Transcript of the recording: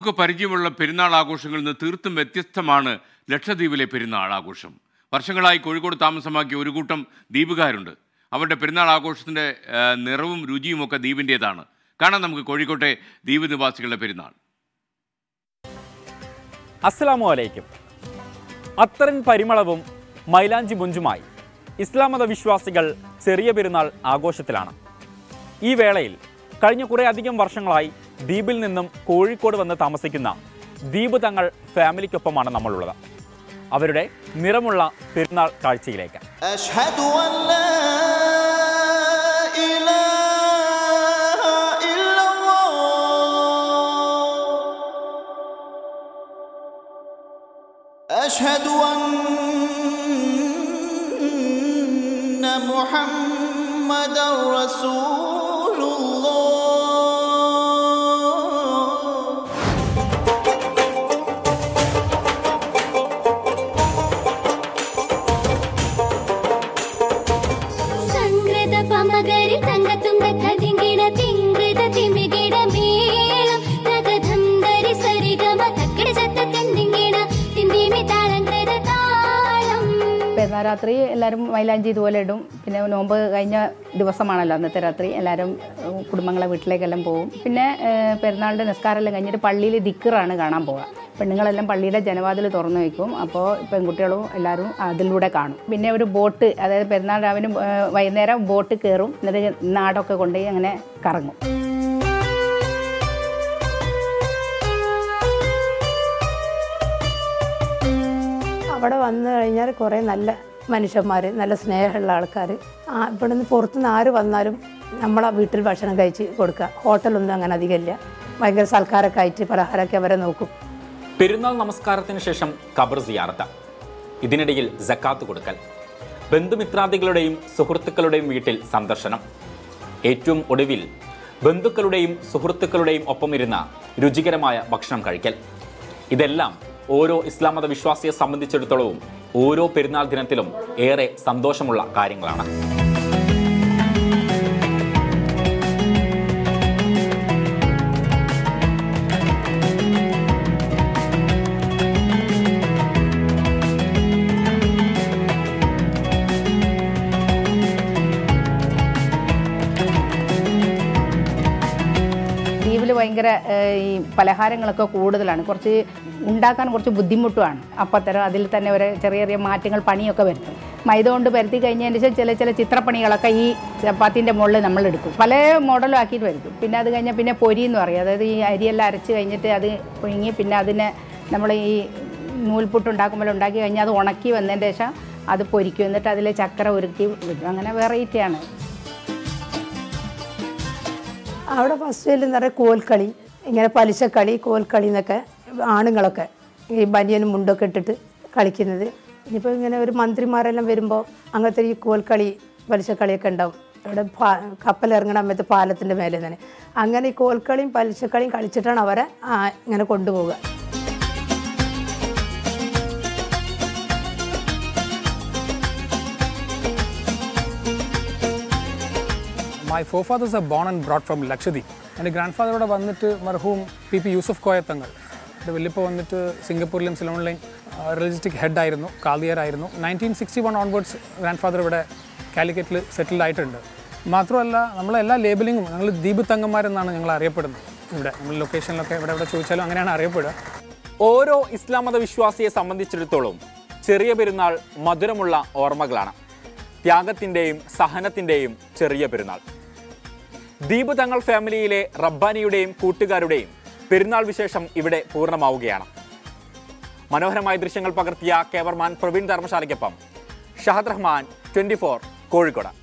നമുക്ക് പരിചയമുള്ള പെരുന്നാൾ ആഘോഷങ്ങളിൽ നിന്ന് തീർത്തും വ്യത്യസ്തമാണ് ലക്ഷദ്വീപിലെ പെരുന്നാൾ ആഘോഷം വർഷങ്ങളായി കോഴിക്കോട് താമസമാക്കിയ ഒരു കൂട്ടം ദ്വീപുകാരുണ്ട് അവരുടെ പെരുന്നാൾ ആഘോഷത്തിൻ്റെ ആ, നിറവും രുചിയുമൊക്കെ ദ്വീപിൻ്റേതാണ് കാണാം നമുക്ക് കോഴിക്കോട്ടെ ദ്വീപ് നിവാസികളുടെ പെരുന്നാൾ അസ്സലാമു അലൈക്കും അത്തറിൻ പരിമളവും മൈലാഞ്ചി മുഞ്ചുമായി ഇസ്ലാം മത വിശ്വാസികൾ ചെറിയ പെരുന്നാൾ ആഘോഷത്തിലാണ് ഈ വേളയിൽ കഴിഞ്ഞ കുറേ അധികം വർഷങ്ങളായി ദ്വീപിൽ നിന്നും കോഴിക്കോട് വന്ന് താമസിക്കുന്ന ദ്വീപ് തങ്ങൾ ഫാമിലിക്കൊപ്പമാണ് നമ്മളുള്ളത് അവരുടെ നിറമുള്ള പെരുന്നാൾ കാഴ്ചയിലേക്ക് أشهد أن لا إله إلا الله أشهد أن محمد رسول الله സംഗ്രത പമകരി തങ്കത്തുങ്ക കതിങ്കിട തിങ്കൃത തിമികിട മേളം തകധന്തരി സരിഗമ തക്കട ചത്ത തെന്തിങ്കിട തിന്തിമി താളങ്കൃത താളം പെരുന്നാൾ രാത്രി എല്ലാവരും മൈലാഞ്ചി ഇതുപോലെ ഇടും പിന്നെ നോമ്പ് കഴിഞ്ഞ ദിവസമാണല്ലോ അന്നത്തെ രാത്രി എല്ലാവരും ഉം, കുടുംബങ്ങളെ വീട്ടിലേക്കെല്ലാം പോകും പിന്നെ ഏഹ്, പെരുന്നാളിൻ്റെ നിസ്കാരമെല്ലാം കഴിഞ്ഞിട്ട് പള്ളിയിൽ ദിക്കറാണ് കാണാൻ പോവുക പെണ്ണുങ്ങളെല്ലാം പള്ളിയുടെ ജനവാതിൽ തുറന്നു വയ്ക്കും അപ്പോൾ പെൺകുട്ടികളും എല്ലാവരും അതിലൂടെ കാണും പിന്നെ ഒരു ബോട്ട് അതായത് പെരുന്നാൾ രാവിലെ ഏഹ്, വൈകുന്നേരം ബോട്ട് കയറും എന്നിട്ട് നാടൊക്കെ കൊണ്ടുപോയി അങ്ങനെ കറങ്ങും അവിടെ വന്നു കഴിഞ്ഞാൽ കുറേ നല്ല മനുഷ്യന്മാർ നല്ല സ്നേഹമുള്ള ആൾക്കാർ ഇവിടെ നിന്ന് പുറത്തുനിന്ന് ആര് വന്നാലും നമ്മളെ വീട്ടിൽ ഭക്ഷണം കഴിച്ച് കൊടുക്കുക ഹോട്ടലൊന്നും അങ്ങനെ അധികമില്ല ഭയങ്കര സൽക്കാരൊക്കെ ആയിട്ട് പലഹാരമൊക്കെ അവരെ നോക്കും പെരുന്നാൾ നമസ്കാരത്തിന് ശേഷം ഖബർ സിയാറത്ത് ഇതിനിടയിൽ ജക്കാത്ത് കൊടുക്കൽ ബന്ധുമിത്രാദികളുടെയും സുഹൃത്തുക്കളുടെയും വീട്ടിൽ സന്ദർശനം ഏറ്റവും ഒടുവിൽ ബന്ധുക്കളുടെയും സുഹൃത്തുക്കളുടെയും ഒപ്പം ഇരുന്ന രുചികരമായ ഭക്ഷണം കഴിക്കൽ ഇതെല്ലാം ഓരോ ഇസ്ലാം മത വിശ്വാസിയെ സംബന്ധിച്ചിടത്തോളവും ഓരോ പെരുന്നാൾ ദിനത്തിലും ഏറെ സന്തോഷമുള്ള കാര്യങ്ങളാണ് ദ്വീപിൽ ഭയങ്കര ഏഹ്, ഈ പലഹാരങ്ങളൊക്കെ കൂടുതലാണ് കുറച്ച് ഉണ്ടാക്കാൻ കുറച്ച് ബുദ്ധിമുട്ടുമാണ് അപ്പത്തരം അതിൽ തന്നെ ഒരു ചെറിയ ചെറിയ മാറ്റങ്ങൾ പണിയൊക്കെ വരുത്തും മൈദ കൊണ്ട് പരത്തി കഴിഞ്ഞതിന് ശേഷം ചില ചില ചിത്രപ്പണികളൊക്കെ ഈ ചപ്പാത്തിൻ്റെ മുകളിൽ നമ്മൾ എടുക്കും പല മോഡലും ആക്കിയിട്ട് വരുത്തും പിന്നെ അത് കഴിഞ്ഞാൽ പിന്നെ പൊരി എന്ന് പറയും അതായത് ഈ അരിയെല്ലാം അരച്ച് കഴിഞ്ഞിട്ട് അത് പുഴുങ്ങി പിന്നെ അതിനെ നമ്മൾ ഈ നൂൽപുട്ട് ഉണ്ടാക്കുമ്പോൾ ഉണ്ടാക്കി കഴിഞ്ഞാൽ അത് ഉണക്കി വന്നതിന് ശേഷം അത് പൊരിക്കും എന്നിട്ട് അതിൽ ചക്കര ഉരുക്കി വിടും അങ്ങനെ വെറൈറ്റിയാണ് അവിടെ ഫസ്റ്റ് എന്ന് പറയുക കോൽക്കളി ഇങ്ങനെ പലിശക്കളി കോൽക്കളി എന്നൊക്കെ ആണുങ്ങളൊക്കെ ഈ ബനിയനും മുണ്ടൊക്കെ ഇട്ടിട്ട് കളിക്കുന്നത് ഇനിയിപ്പോൾ ഇങ്ങനെ ഒരു മന്ത്രിമാരെല്ലാം വരുമ്പോൾ അങ്ങനത്തെ ഈ കോൽക്കളി പലിശക്കളിയൊക്കെ ഉണ്ടാവും ഇവിടെ പാ കപ്പലിറങ്ങണ സമയത്ത് പാലത്തിൻ്റെ മേലെ തന്നെ അങ്ങനെ ഈ കോൽക്കളിയും പലിശക്കളിയും കളിച്ചിട്ടാണ് അവരെ ആ, ഇങ്ങനെ കൊണ്ടുപോവുക My forefathers are born and brought from Lakshadweep. എൻ്റെ ഗ്രാൻഡ് ഫാദർ ഇവിടെ വന്നിട്ട് മർഹൂം പി പി യൂസഫ് കോയ തങ്ങൾ എൻ്റെ വലിയപ്പോൾ വന്നിട്ട് സിംഗപ്പൂരിലും സിലോണിലെയും റിലജിസ്റ്റിക് ഹെഡ് ആയിരുന്നു കാലിയർ ആയിരുന്നു nineteen sixty one onwards grand father ഇവിടെ കാലിക്കറ്റിൽ സെറ്റിൽഡ് ആയിട്ടുണ്ട് മാത്രമല്ല നമ്മളെല്ലാ ലേബലിങ്ങും ഞങ്ങൾ ദ്വീപ് തങ്ങന്മാരെന്നാണ് ഞങ്ങൾ അറിയപ്പെടുന്നത് ഇവിടെ നമ്മൾ ലൊക്കേഷനിലൊക്കെ ഇവിടെ ഇവിടെ ചോദിച്ചാലും അങ്ങനെയാണ് അറിയപ്പെടുക ഓരോ ഇസ്ലാം മത വിശ്വാസിയെ സംബന്ധിച്ചിടത്തോളം ചെറിയ പെരുന്നാൾ മധുരമുള്ള ഓർമ്മകളാണ് ത്യാഗത്തിൻ്റെയും സഹനത്തിൻ്റെയും ചെറിയ പെരുന്നാൾ ദീപ് തങ്ങൾ ഫാമിലിയിലെ റബ്ബാനിയുടെയും കൂട്ടുകാരുടെയും പെരുന്നാൾ വിശേഷം ഇവിടെ പൂർണ്ണമാവുകയാണ് മനോഹരമായ ദൃശ്യങ്ങൾ പകർത്തിയ കേവർമാൻ പ്രവീൺ ധർമ്മശാലയ്ക്കൊപ്പം ഷഹദ് റഹ്മാൻ ട്വൻറ്റി കോഴിക്കോട്